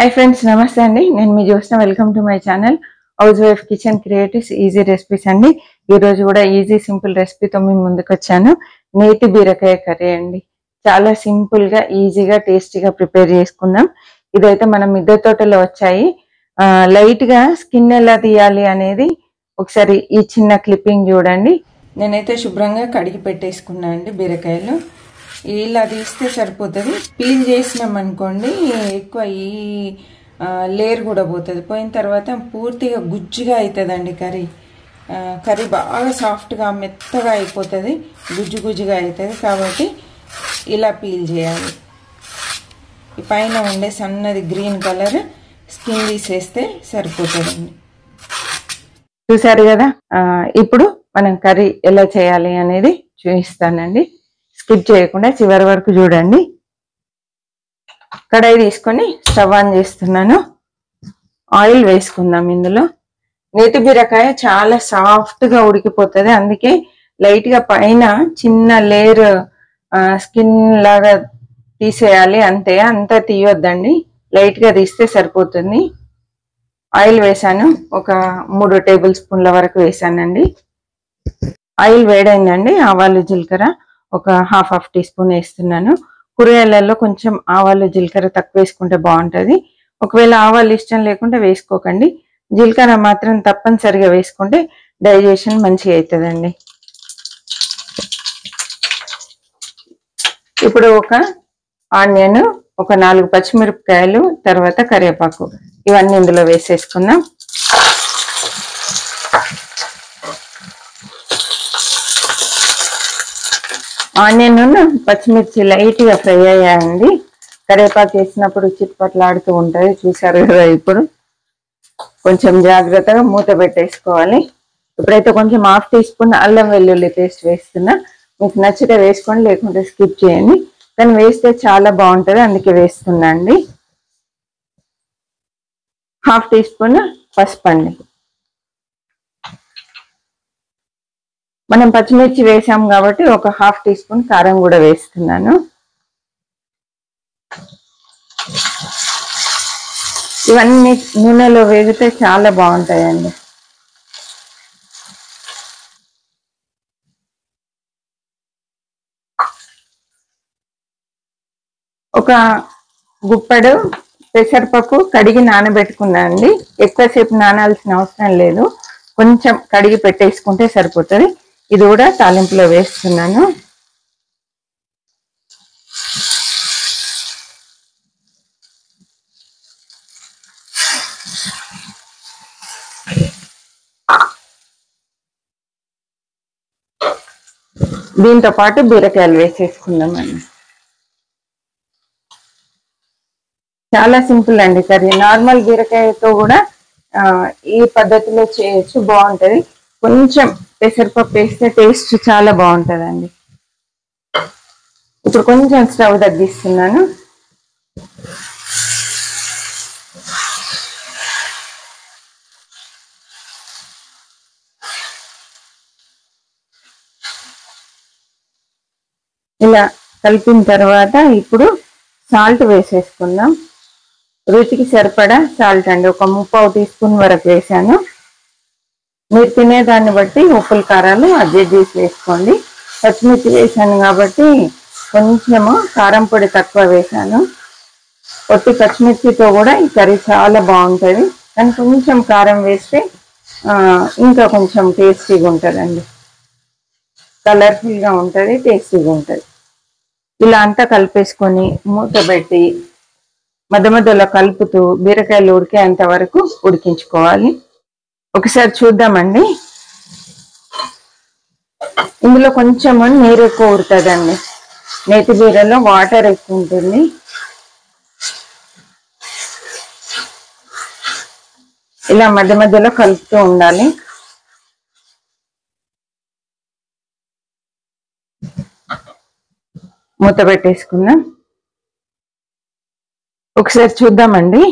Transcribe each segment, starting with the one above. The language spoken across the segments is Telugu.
హాయ్ ఫ్రెండ్స్ నమస్తే అండి నేను మీ Jyotsna welcome to my channel house wife kitchen creatives easy recipes అండి ఈ రోజు కూడా ఈజీ సింపుల్ రెసిపీతో మీ ముందుకు వచ్చాను నేతి బీరకాయ కర్రీ అండి చాలా సింపుల్ గా ఈజీగా టేస్టీగా ప్రిపేర్ చేసుకుందాం ఇదైతే మన మిద్దె తోటలో వచ్చాయి ఆ, లైట్ గా స్కిన్ ఎలా తీయాలి అనేది ఒకసారి ఈ చిన్న క్లిప్పింగ్ చూడండి నేనైతే శుభ్రంగా కడిగి పెట్టేసుకున్నా అండి బీరకాయలు ఇలా తీస్తే సరిపోతుంది పీల్ చేసినాం అనుకోండి ఎక్కువ ఈ ఆ, లేయర్ కూడా పోతుంది పోయిన తర్వాత పూర్తిగా గుజ్జుగా అవుతుందండి కర్రీ ఆ, కర్రీ బాగా సాఫ్ట్గా మెత్తగా అయిపోతుంది గుజ్జు గుజ్జుగా అవుతుంది కాబట్టి ఇలా పీల్ చేయాలి ఈ పైన ఉండే సన్నది గ్రీన్ కలర్ స్కిన్ తీసేస్తే సరిపోతుందండి చూసారు కదా ఆ, ఇప్పుడు మనం కర్రీ ఎలా చేయాలి అనేది చూపిస్తానండి స్కిప్ చేయకుండా చివరి వరకు చూడండి కడాయి తీసుకొని స్టవ్ ఆన్ చేస్తున్నాను ఆయిల్ వేసుకుందాం ఇందులో నేతి బీరకాయ చాలా సాఫ్ట్ గా ఉడికిపోతుంది అందుకే లైట్ గా పైన చిన్న లేయర్ స్కిన్ లాగా తీసేయాలి అంతే అంతా తీయొద్దండి లైట్ గా తీస్తే సరిపోతుంది ఆయిల్ వేసాను ఒక మూడు టేబుల్ స్పూన్ల వరకు వేసానండి ఆయిల్ వేడైందండి ఆవాలు జీలకర్ర ఒక హాఫ్ హాఫ్ టీ స్పూన్ వేస్తున్నాను కూరగాయలలో కొంచెం ఆవాలు జీలకర్ర తక్కువ వేసుకుంటే బాగుంటుంది ఒకవేళ ఆవాలు ఇష్టం లేకుండా వేసుకోకండి జీలకర్ర మాత్రం తప్పనిసరిగా వేసుకుంటే డైజెషన్ మంచిగా అవుతుందండి ఇప్పుడు ఒక ఆనియన్ ఒక నాలుగు పచ్చిమిరపకాయలు తర్వాత కరివేపాకు ఇవన్నీ ఇందులో వేసేసుకుందాం ఆనియన్ పచ్చిమిర్చి లైట్ గా ఫ్రై అయ్యాయండి కరివేపాకు వేసినప్పుడు చిట్పట్లాడుతూ ఉంటుంది చూసారు కదా ఇప్పుడు కొంచెం జాగ్రత్తగా మూత పెట్టేసుకోవాలి ఇప్పుడైతే కొంచెం హాఫ్ టీ స్పూన్ అల్లం వెల్లుల్లి పేస్ట్ వేస్తున్నా మీకు నచ్చితే వేసుకోండి లేకుంటే స్కిప్ చేయండి కానీ వేస్తే చాలా బాగుంటుంది అందుకే వేస్తున్నా అండి హాఫ్ టీ స్పూన్ పసుపు అండి మనం పచ్చిమిర్చి వేసాం కాబట్టి ఒక హాఫ్ టీ స్పూన్ కారం కూడా వేస్తున్నాను ఇవన్నీ నూనెలో వేగితే చాలా బాగుంటాయండి ఒక గుప్పెడు పెసరపప్పు కడిగి నానబెట్టుకున్నా అండి ఎక్కువసేపు నానాల్సిన అవసరం లేదు కొంచెం కడిగి పెట్టేసుకుంటే సరిపోతుంది ఇది కూడా తాలింపులో వేస్తున్నాను దీంతో పాటు బీరకాయలు వేసేసుకుందామండి చాలా సింపుల్ అండి కర్రీ నార్మల్ బీరకాయతో కూడా ఆ, ఈ పద్ధతిలో చేయొచ్చు బాగుంటది కొంచెం పెసరపప్పు వేస్తే టేస్ట్ చాలా బాగుంటదండి ఇప్పుడు కొంచెం స్టవ్ తగ్గిస్తున్నాను ఇలా కలిపిన తర్వాత ఇప్పుడు సాల్ట్ వేసేసుకుందాం రుచికి సరిపడా సాల్ట్ అండి ఒక ముప్పావు టీ స్పూన్ వరకు వేసాను మీరు తినేదాన్ని బట్టి ఉప్పుల కారాలు అడ్జస్ట్ చేసి వేసుకోండి పచ్చిమిర్చి వేసాను కాబట్టి కొంచెము కారం పొడి తక్కువ వేసాను పొట్టి పచ్చిమిర్చితో కూడా ఈ కర్రీ చాలా బాగుంటుంది కానీ కొంచెం కారం వేస్తే ఆ, ఇంకా కొంచెం టేస్టీగా ఉంటుందండి కలర్ఫుల్గా ఉంటుంది టేస్టీగా ఉంటుంది ఇలా అంతా కలిపేసుకొని మూత పెట్టి మధ్య మధ్యలో కలుపుతూ బీరకాయలు ఉడికేంత వరకు ఉడికించుకోవాలి ఒకసారి చూద్దామండి ఇందులో కొంచెం నీరు ఎక్కువ ఉడుతుందండి నేతి బీరలో వాటర్ ఎక్కువ ఉంటుంది ఇలా మధ్య మధ్యలో కలుపుతూ ఉండాలి మూత పెట్టేసుకుందాం ఒకసారి చూద్దామండి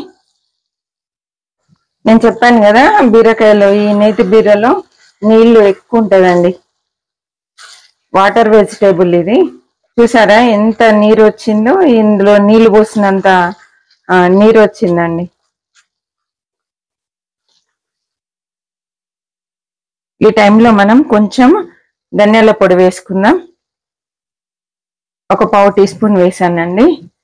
నేను చెప్పాను కదా బీరకాయలో ఈ నేతి బీరలో నీళ్లు ఎక్కువ ఉంటుందండి వాటర్ వెజిటేబుల్ ఇది చూసారా ఎంత నీరు వచ్చిందో ఇందులో నీళ్లు పోసినంత ఆ, నీరు వచ్చిందండి ఈ టైంలో మనం కొంచెం ధనియాల పొడి వేసుకుందాం ఒక పావు టీ స్పూన్ వేసానండి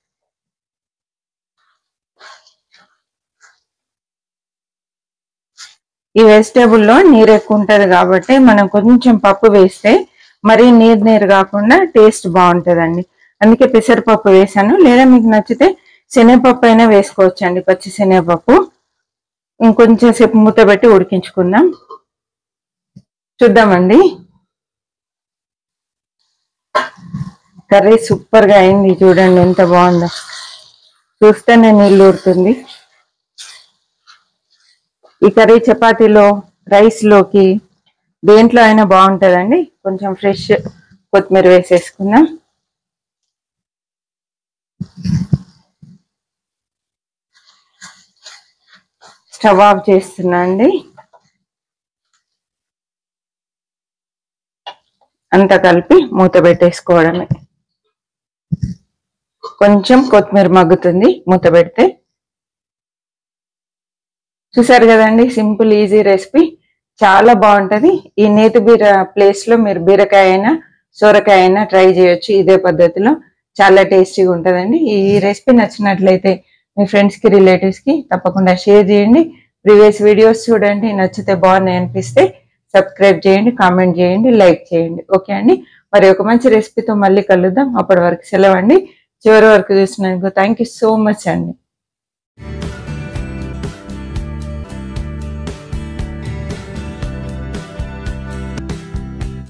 ఈ వెజిటేబుల్లో నీరు ఎక్కువ ఉంటుంది కాబట్టి మనం కొంచెం పప్పు వేస్తే మరీ నీరు నీరు కాకుండా టేస్ట్ బాగుంటుందండి అందుకే పెసరపప్పు వేసాను లేదా మీకు నచ్చితే శనగపప్పు అయినా వేసుకోవచ్చండి పచ్చి శనగపప్పు ఇంకొంచెం సేపు మూత పెట్టి ఉడికించుకుందాం చూద్దామండి కర్రీ సూపర్ గా అయింది చూడండి ఎంత బాగుందో చూస్తేనే నీళ్ళు ఊరుతుంది ఈ కర్రీ చపాతీలో రైస్ లోకి దేంట్లో అయినా బాగుంటుందండి కొంచెం ఫ్రెష్ కొత్తిమీర వేసేసుకుందాం స్టవ్ ఆఫ్ చేస్తున్నా అండి అంతా కలిపి మూత పెట్టేసుకోవడమే కొంచెం కొత్తిమీర మగ్గుతుంది మూత పెడితే చూసారు కదండి సింపుల్ ఈజీ రెసిపీ చాలా బాగుంటది ఈ నేతి బీర ప్లేస్ లో మీరు బీరకాయ అయినా సొరకాయ అయినా ట్రై చేయొచ్చు ఇదే పద్ధతిలో చాలా టేస్టీగా ఉంటదండి ఈ రెసిపీ నచ్చినట్లయితే మీ ఫ్రెండ్స్ కి రిలేటివ్స్ కి తప్పకుండా షేర్ చేయండి ప్రీవియస్ వీడియోస్ చూడండి నచ్చితే బాగున్నాయి అనిపిస్తే సబ్స్క్రైబ్ చేయండి కామెంట్ చేయండి లైక్ చేయండి ఓకే అండి మరి ఒక మంచి రెసిపీతో మళ్ళీ కలుద్దాం అప్పటి వరకు సెలవు అండి చివరి వరకు చూసినందుకు థ్యాంక్ యూ సో మచ్ అండి